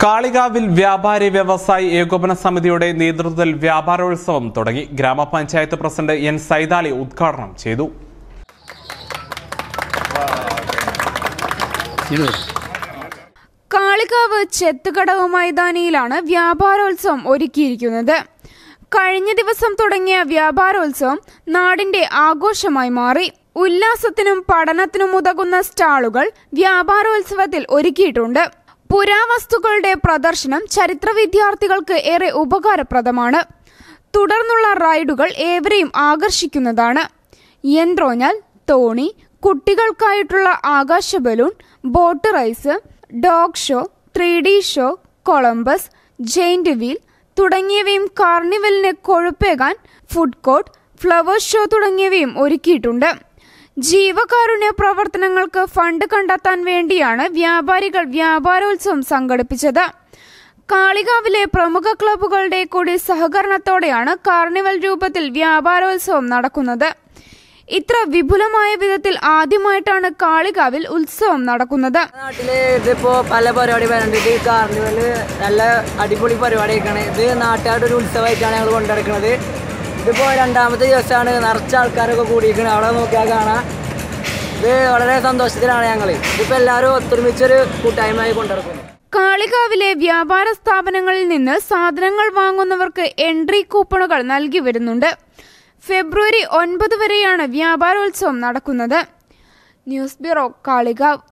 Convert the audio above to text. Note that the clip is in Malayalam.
കാളികാവിൽ വ്യാപാരി വ്യവസായി ഏകോപന സമിതിയുടെ നേതൃത്വത്തിൽ വ്യാപാരോത്സവം തുടങ്ങി ഗ്രാമപഞ്ചായത്ത് പ്രസിഡന്റ് എൻ സൈതാലി ഉദ്ഘാടനം ചെയ്തു കാളികാവ് ചെത്തുകടവ് മൈതാനിയിലാണ് വ്യാപാരോത്സവം ഒരുക്കിയിരിക്കുന്നത് കഴിഞ്ഞ ദിവസം തുടങ്ങിയ വ്യാപാരോത്സവം നാടിന്റെ ആഘോഷമായി മാറി ഉല്ലാസത്തിനും പഠനത്തിനും ഉതകുന്ന സ്റ്റാളുകൾ വ്യാപാരോത്സവത്തിൽ ഒരുക്കിയിട്ടുണ്ട് പുരാവസ്തുക്കളുടെ പ്രദർശനം ചരിത്ര വിദ്യാർത്ഥികൾക്ക് ഏറെ ഉപകാരപ്രദമാണ് തുടർന്നുള്ള റൈഡുകൾ ഏവരെയും ആകർഷിക്കുന്നതാണ് യന്ത്രോഞ്ഞാൽ തോണി കുട്ടികൾക്കായിട്ടുള്ള ആകാശ balloon boat rides dog show three D show Columbus giant wheel തുടങ്ങിയവയും കാർണിവലിന് കൊഴുപ്പേകാൻ ഫുഡ് കോർട്ട് ഫ്ലവർ ഷോ തുടങ്ങിയവയും ഒരുക്കിയിട്ടുണ്ട് ജീവകാരുണ്യ പ്രവർത്തനങ്ങൾക്ക് ഫണ്ട് കണ്ടെത്താൻ വേണ്ടിയാണ് വ്യാപാരികൾ വ്യാപാരോത്സവം സംഘടിപ്പിച്ചത് കാളികാവിലെ പ്രമുഖ ക്ലബ്ബുകളുടെ കൂടി സഹകരണത്തോടെയാണ് കാർണിവൽ രൂപത്തിൽ വ്യാപാരോത്സവം നടക്കുന്നത് ഇത്ര വിപുലമായ വിധത്തിൽ ആദ്യമായിട്ടാണ് കാളികാവിൽ ഉത്സവം നടക്കുന്നത് നാട്ടില് ഇതിപ്പോ പല പരിപാടി വരുന്നുണ്ട് ഇത് കാർണിവല് നല്ല അടിപൊളി പരിപാടിയൊക്കെയാണ് ഇത് നാട്ടുകാരുടെ ഒരു ഉത്സവമായിട്ടാണ് ഞങ്ങൾ കൊണ്ടുനടക്കുന്നത് ഇതിപ്പോ രണ്ടാമത്തെ ദിവസമാണ് നിറച്ച ആൾക്കാരൊക്കെ കൂടിയിരിക്കുന്നത് അവിടെ നോക്കിയാൽ കാണാം ഇത് വളരെ സന്തോഷത്തിലാണ് ഞങ്ങൾ ഇതിപ്പോ എല്ലാവരും ഒത്തൊരുമിച്ചൊരു കൂട്ടായ്മയായി കൊണ്ടുനടക്കുന്നു കാളികാവിലെ വ്യാപാര സ്ഥാപനങ്ങളിൽ നിന്ന് സാധനങ്ങൾ വാങ്ങുന്നവർക്ക് എൻട്രി കൂപ്പണുകൾ നൽകി വരുന്നുണ്ട് ഫെബ്രുവരി ഒൻപത് വരെയാണ് വ്യാപാരോത്സവം നടക്കുന്നത് ന്യൂസ് ബ്യൂറോ കാളികാവ്